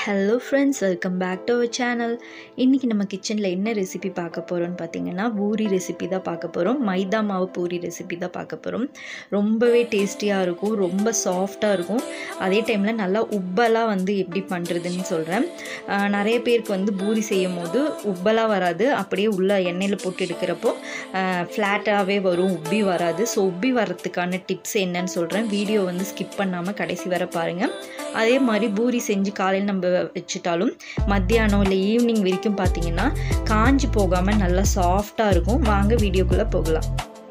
hello friends welcome back to our channel இன்றைக்கி நம்ம கிச்சனில் என்ன ரெசிபி பார்க்க போகிறோம்னு பார்த்தீங்கன்னா பூரி ரெசிபி தான் பார்க்க போகிறோம் மைதா மாவு பூரி ரெசிபி தான் பார்க்க போகிறோம் ரொம்பவே டேஸ்டியாக இருக்கும் ரொம்ப சாஃப்டாக இருக்கும் அதே டைமில் நல்லா உப்பலாக வந்து எப்படி பண்ணுறதுன்னு சொல்கிறேன் நிறைய பேருக்கு வந்து பூரி செய்யும் போது உப்பலாக வராது அப்படியே உள்ள எண்ணெயில் போட்டு எடுக்கிறப்போ ஃப்ளாட்டாகவே வரும் உப்பி வராது ஸோ உப்பி வர்றதுக்கான டிப்ஸ் என்னன்னு சொல்கிறேன் வீடியோ வந்து ஸ்கிப் பண்ணாமல் கடைசி வர பாருங்கள் அதே மாதிரி பூரி செஞ்சு காலையில் நம்ம வச்சுட்டாலும் மத்தியானம் இல்லை ஈவினிங் வரைக்கும் பார்த்தீங்கன்னா காஞ்சி போகாமல் நல்லா சாஃப்டாக இருக்கும் வாங்க வீடியோக்குள்ளே போகலாம்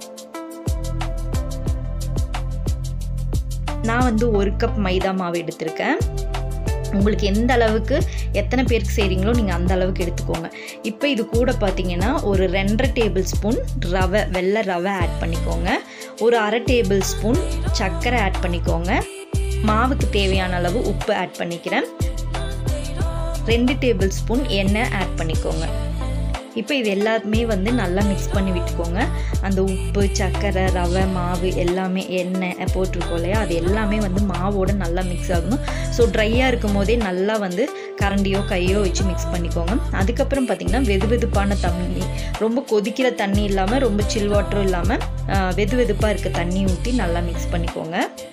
நான் வந்து ஒரு கப் மைதா மாவு எடுத்திருக்கேன் உங்களுக்கு எந்த அளவுக்கு எத்தனை பேருக்கு செய்கிறீங்களோ நீங்கள் அந்த அளவுக்கு எடுத்துக்கோங்க இப்போ இது கூட பார்த்தீங்கன்னா ஒரு ரெண்டரை டேபிள் ஸ்பூன் ரவை வெள்ளை ரவை ஆட் பண்ணிக்கோங்க ஒரு அரை டேபிள் ஸ்பூன் சர்க்கரை ஆட் பண்ணிக்கோங்க மாவுக்கு தேவையான அளவு உப்பு ஆட் பண்ணிக்கிறேன் ரெண்டு டேபிள் ஸ்பூன் எண்ணெய் ஆட் பண்ணிக்கோங்க இப்போ இது எல்லாமே வந்து நல்லா மிக்ஸ் பண்ணி விட்டுக்கோங்க அந்த உப்பு சர்க்கரை ரவை மாவு எல்லாமே எண்ணெய் போட்டிருக்கோம் இல்லையா அது எல்லாமே வந்து மாவோட நல்லா மிக்ஸ் ஆகணும் ஸோ ட்ரையாக இருக்கும் போதே நல்லா வந்து கரண்டியோ கையோ வச்சு மிக்ஸ் பண்ணிக்கோங்க அதுக்கப்புறம் பார்த்திங்கன்னா வெது வெதுப்பான தண்ணி ரொம்ப கொதிக்கிற தண்ணி இல்லாமல் ரொம்ப சில் வாட்டரும் இல்லாமல் வெது வெதுப்பாக இருக்க தண்ணி ஊற்றி நல்லா மிக்ஸ் பண்ணிக்கோங்க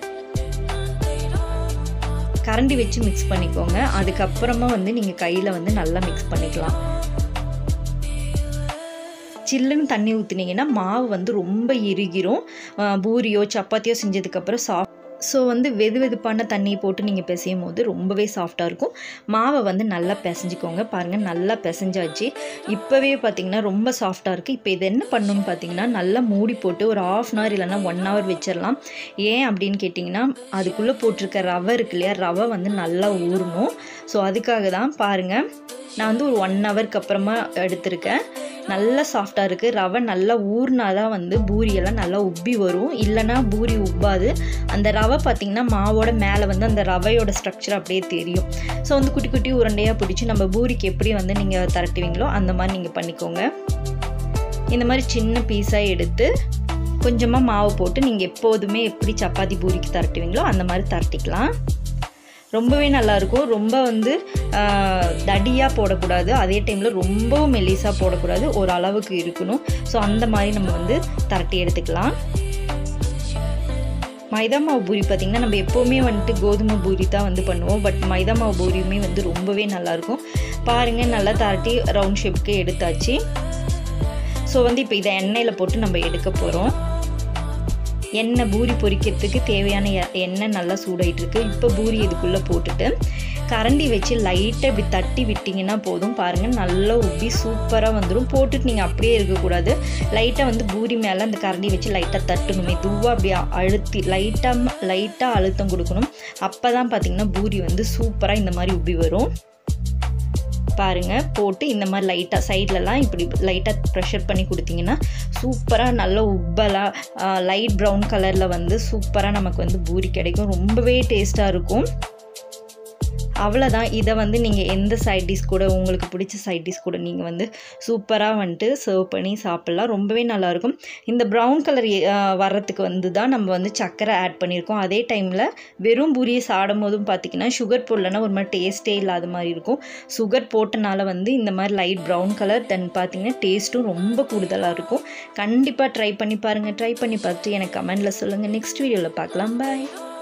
கரண்டி வச்சு மிக்ஸ் பண்ணிக்கோங்க அதுக்கப்புறமா வந்து நீங்கள் கையில் வந்து நல்லா மிக்ஸ் பண்ணிக்கலாம் சில்லுன்னு தண்ணி ஊற்றுனீங்கன்னா மாவு வந்து ரொம்ப இறுகிரும் பூரியோ சப்பாத்தியோ செஞ்சதுக்கப்புறம் சாஃப்ட் ஸோ வந்து வெது வெதுப்பான தண்ணியை போட்டு நீங்கள் பிசையும் போது ரொம்பவே சாஃப்டாக இருக்கும் மாவை வந்து நல்லா பிசைஞ்சிக்கோங்க பாருங்கள் நல்லா பிசைஞ்சாச்சு இப்போவே பார்த்தீங்கன்னா ரொம்ப சாஃப்டாக இருக்குது இப்போ இது என்ன பண்ணணும்னு பார்த்தீங்கன்னா நல்லா மூடி போட்டு ஒரு ஆஃப் அன் ஹவர் இல்லைன்னா ஒன் ஹவர் வச்சிடலாம் ஏன் அப்படின்னு கேட்டிங்கன்னா அதுக்குள்ளே போட்டிருக்க ரவை இருக்கு இல்லையா ரவை வந்து நல்லா ஊறணும் ஸோ அதுக்காக தான் பாருங்கள் நான் வந்து ஒரு ஒன் ஹவருக்கு அப்புறமா எடுத்திருக்கேன் நல்லா சாஃப்டாக இருக்குது ரவை நல்லா ஊறினா தான் வந்து பூரியெல்லாம் நல்லா உப்பி வரும் இல்லைனா பூரி உப்பாது அந்த ரவை பார்த்திங்கன்னா மாவோட மேலே வந்து அந்த ரவையோட ஸ்ட்ரக்சர் அப்படியே தெரியும் ஸோ வந்து குட்டி குட்டி உருண்டையாக பிடிச்சி நம்ம பூரிக்கு எப்படி வந்து நீங்கள் திரட்டுவீங்களோ அந்த மாதிரி நீங்கள் பண்ணிக்கோங்க இந்த மாதிரி சின்ன பீஸாக எடுத்து கொஞ்சமாக மாவு போட்டு நீங்கள் எப்போதுமே எப்படி சப்பாத்தி பூரிக்கு திரட்டுவீங்களோ அந்த மாதிரி திரட்டிக்கலாம் ரொம்பவே நல்லாயிருக்கும் ரொம்ப வந்து தடியாக போடக்கூடாது அதே டைமில் ரொம்பவும் மெலிசாக போடக்கூடாது ஒரு அளவுக்கு இருக்கணும் ஸோ அந்த மாதிரி நம்ம வந்து திரட்டி எடுத்துக்கலாம் மைதா மாவு பூரி பார்த்திங்கன்னா நம்ம எப்போவுமே வந்துட்டு கோதுமை பூரி தான் வந்து பண்ணுவோம் பட் மைதா மாவு பூரியுமே வந்து ரொம்பவே நல்லாயிருக்கும் பாருங்கள் நல்லா தரட்டி ரவுண்ட் ஷேப்புக்கு எடுத்தாச்சு ஸோ வந்து இப்போ இதை எண்ணெயில் போட்டு நம்ம எடுக்க போகிறோம் எண்ணெய் பூரி பொரிக்கிறதுக்கு தேவையான எண்ணெய் நல்லா சூடாயிட்டு இருக்கு இப்போ பூரி இதுக்குள்ளே போட்டுட்டு கரண்டி வச்சு லைட்டாக இப்படி தட்டி விட்டிங்கன்னா போதும் பாருங்கள் நல்லா உப்பி சூப்பராக வந்துடும் போட்டுட்டு நீங்கள் அப்படியே இருக்கக்கூடாது லைட்டாக வந்து பூரி மேலே அந்த கரண்டி வச்சு லைட்டாக தட்டணுமே துவா அப்படி அழுத்தி லைட்டாக லைட்டாக அழுத்தம் கொடுக்கணும் அப்போ தான் பார்த்தீங்கன்னா பூரி வந்து சூப்பராக இந்த மாதிரி உப்பி வரும் பாருங்கள் போட்டு இந்த மாதிரி லைட்டாக சைட்லலாம் இப்படி லைட்டாக ப்ரெஷர் பண்ணி கொடுத்தீங்கன்னா சூப்பராக நல்ல உப்பலாக லைட் ப்ரௌன் கலரில் வந்து சூப்பராக நமக்கு வந்து பூரி கிடைக்கும் ரொம்பவே டேஸ்ட்டாக இருக்கும் அவ்வளோதான் இதை வந்து நீங்கள் எந்த சைட் டிஷ் கூட உங்களுக்கு பிடிச்ச சைட் டிஷ் கூட நீங்கள் வந்து சூப்பராக வந்துட்டு சர்வ் பண்ணி சாப்பிட்லாம் ரொம்பவே நல்லாயிருக்கும் இந்த ப்ரௌன் கலர் வர்றதுக்கு வந்து தான் நம்ம வந்து சர்க்கரை ஆட் பண்ணியிருக்கோம் அதே டைமில் வெறும் பூரியை சாடும் போதும் பார்த்திங்கன்னா சுகர் போடலன்னா ஒரு மாதிரி டேஸ்ட்டே இல்லாத மாதிரி இருக்கும் சுகர் போட்டனால வந்து இந்த மாதிரி லைட் ப்ரௌன் கலர் தென் பார்த்திங்கன்னா டேஸ்ட்டும் ரொம்ப கூடுதலாக இருக்கும் கண்டிப்பாக ட்ரை பண்ணி பாருங்கள் ட்ரை பண்ணி பார்த்துட்டு எனக்கு கமெண்டில் சொல்லுங்கள் நெக்ஸ்ட் வீடியோவில் பார்க்கலாம் பாய்